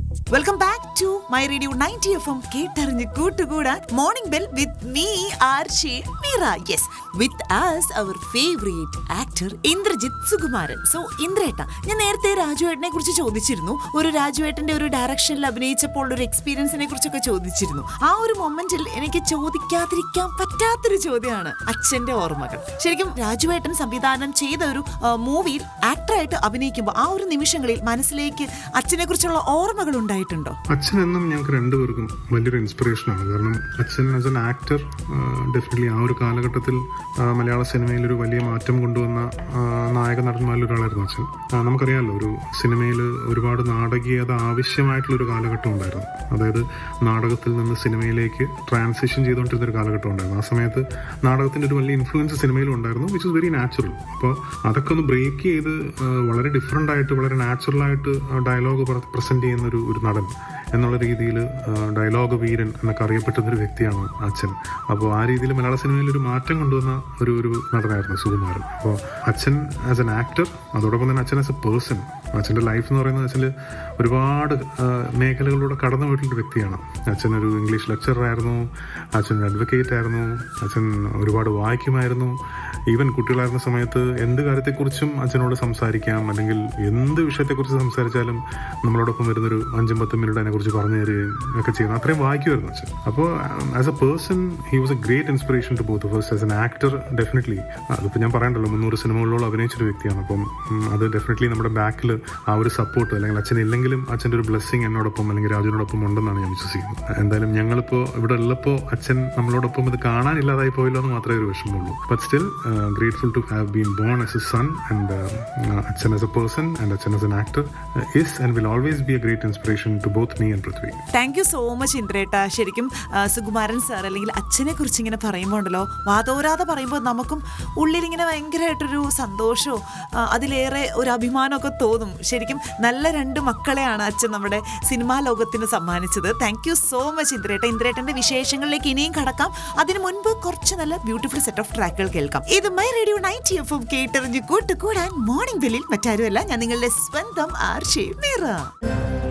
welcome back to my radio ninety F M കേട്ടറിഞ്ഞ് കൂട്ടുകൂടാൻ morning bell with me R J Meera yes with us our favourite actor Indrajith Sukumaran so ഇന്ദ്രേട്ട ഞാൻ നേരത്തെ രാജുവേട്ടനെ കുറിച്ച് ചോദിച്ചിരുന്നു ഒരു രാജുവേട്ടന്റെ ഒരു ഡയറക്ഷനിൽ അഭിനയിച്ചപ്പോൾ ഒരു എക്സ്പീരിയൻസിനെ കുറിച്ചൊക്കെ ചോദിച്ചിരുന്നു ആ ഒരു മൊമെന്റിൽ എനിക്ക് ചോദിക്കാതിരിക്കാൻ പറ്റാത്തൊരു ചോദ്യമാണ് അച്ഛന്റെ ഓർമ്മകൾ ശരിക്കും രാജുവേട്ടൻ സംവിധാനം ചെയ്ത ഒരു മൂവിയിൽ ആക്ടറായിട്ട് അഭിനയിക്കുമ്പോൾ ആ ഒരു നിമിഷങ്ങളിൽ മനസ്സിലേക്ക് അച്ഛനെ കുറിച്ചുള്ള ഓർമ്മകൾ ഉണ്ടായിട്ടുണ്ടോ അച്ഛൻ എന്നും ഞങ്ങൾക്ക് രണ്ടുപേർക്കും വലിയൊരു ഇൻസ്പിറേഷനാണ് കാരണം അച്ഛൻ ആസ് എൻ ആക്ടർ ഡെഫിനറ്റ്ലി ആ ഒരു കാലഘട്ടത്തിൽ ആ, മലയാള സിനിമയിൽ ഒരു വലിയ മാറ്റം കൊണ്ടുവന്ന ആ, നായക നടന്മാരിൽ ഒരാളായിരുന്നു അച്ഛൻ ആ, നമുക്കറിയാമല്ലോ ഒരു സിനിമയിൽ ഒരുപാട് നാടകീയത ആവശ്യമായിട്ടുള്ള ഒരു കാലഘട്ടം ഉണ്ടായിരുന്നു അതായത് നാടകത്തിൽ നിന്ന് സിനിമയിലേക്ക് ട്രാൻസിഷൻ ചെയ്തുകൊണ്ടിരുന്ന ഒരു കാലഘട്ടം ഉണ്ടായിരുന്നു ആ സമയത്ത് നാടകത്തിന്റെ ഒരു വലിയ ഇൻഫ്ലുവൻസ് സിനിമയിലും ഉണ്ടായിരുന്നു വിച്ച് ഇസ് വെരി നാച്ചുറൽ അപ്പോൾ അതൊക്കെ ഒന്ന് ബ്രേക്ക് ചെയ്ത് ആ, വളരെ ഡിഫറെൻ്റ് ആയിട്ട് വളരെ നാച്ചുറൽ ആയിട്ട് ഡയലോഗ് പ്രസന്റ് ചെയ്യുന്ന ഒരു ഒരു നടൻ എന്നുള്ള രീതിയിൽ ഡയലോഗ് വീരൻ എന്നൊക്കെ അറിയപ്പെട്ടുന്ന ഒരു വ്യക്തിയാണ് അച്ഛൻ അപ്പോൾ ആ രീതിയിൽ മലയാള സിനിമയിൽ ഒരു മാറ്റം കൊണ്ടുവന്ന ഒരു ഒരു നടനായിരുന്നു സുകുമാരൻ അപ്പോൾ അച്ഛൻ ആസ് എൻ ആക്ടർ അതോടൊപ്പം തന്നെ അച്ഛൻ ആസ് എ പേഴ്സൺ അച്ഛൻ്റെ ലൈഫ് എന്ന് പറയുന്നത് അച്ഛൻ ഒരുപാട് ആ, മേഖലകളിലൂടെ കടന്നു പോയിട്ടുള്ള ഒരു വ്യക്തിയാണ് അച്ഛൻ ഒരു ഇംഗ്ലീഷ് ലെക്ചറർ ആയിരുന്നു അച്ഛൻ ഒരു അഡ്വക്കേറ്റ് ആയിരുന്നു അച്ഛൻ ഒരുപാട് വായിക്കുമായിരുന്നു ഈവൻ കുട്ടികളായിരുന്ന സമയത്ത് എന്ത് കാര്യത്തെക്കുറിച്ചും അച്ഛനോട് സംസാരിക്കാം അല്ലെങ്കിൽ എന്ത് വിഷയത്തെക്കുറിച്ച് സംസാരിച്ചാലും നമ്മളോടൊപ്പം വരുന്നൊരു അഞ്ചും പത്തും മിനിറ്റ് അതിനെക്കുറിച്ച് പറഞ്ഞു തരികയും ഒക്കെ ചെയ്യുന്നു അത്രയും വായിക്കുമായിരുന്നു അച്ഛൻ അപ്പോൾ as a person he was a great inspiration to both first as an actor definitely അതിപ്പോൾ ഞാൻ പറയണ്ടല്ലോ മുന്നൂറ് സിനിമകളിലോളം അഭിനയിച്ചൊരു വ്യക്തിയാണ് അപ്പം ഉം, അത് ഡെഫിനറ്റ്ലി നമ്മുടെ ബാക്കിൽ ആ ഒരു സപ്പോർട്ട് അല്ലെങ്കിൽ അച്ഛൻ ഇല്ലെങ്കിലും അച്ഛൻ്റെ ഒരു ബ്ലെസ്സിങ് എന്നോടൊപ്പം അല്ലെങ്കിൽ രാജുവിനോടൊപ്പം ഉണ്ടെന്നാണ് ഞാൻ വിശ്വസിക്കുന്നത് എന്തായാലും ഞങ്ങളിപ്പോൾ ഇവിടെ ഉള്ളപ്പോൾ അച്ഛൻ നമ്മളോടൊപ്പം ഇത് കാണാനില്ലാതായി പോയല്ലോ എന്ന് മാത്രമേ ഒരു വിഷമമുള്ളൂ but still grateful to have been born as a son and അച്ഛൻ ആസ് എ പേഴ്സൺ ആൻഡ് അച്ഛൻ as an actor is and will always be a great inspiration to both me and Prithvi thank you so much ഇന്ദ്രേട്ട ശരിക്കും ആ, Sukumaran sir അല്ലെങ്കിൽ അച്ഛനെ കുറിച്ച് ഇങ്ങനെ പറയുമ്പോൾ ഉണ്ടല്ലോ വാതോരാതെ പറയുമ്പോൾ നമുക്കും ഉള്ളിലിങ്ങനെ ഭയങ്കരമായിട്ടൊരു സന്തോഷവും ആ, അതിലേറെ ഒരു അഭിമാനമൊക്കെ തോന്നും ശരിക്കും നല്ല രണ്ട് മക്കളെയാണ് അച്ഛൻ നമ്മുടെ സിനിമാ ലോകത്തിന് സമ്മാനിച്ചത് താങ്ക് യു സോ മച്ച് ഇന്ദ്രേട്ട ഇന്ദ്രേട്ടന്റെ വിശേഷങ്ങളിലേക്ക് ഇനിയും കടക്കാം അതിനു മുൻപ് കുറച്ച് നല്ല ബ്യൂട്ടിഫുൾ സെറ്റ് ഓഫ് ട്രാക്കുകൾ കേൾക്കാം ഇത് my radio ninety F M കേട്ടെറിഞ്ഞ് കൂട്ടുകൂടാൻ മോർണിംഗ് ബെല്ലിൽ മറ്റാരുമല്ല ഞാൻ നിങ്ങളുടെ സ്വന്തം ആർഷേ മീറ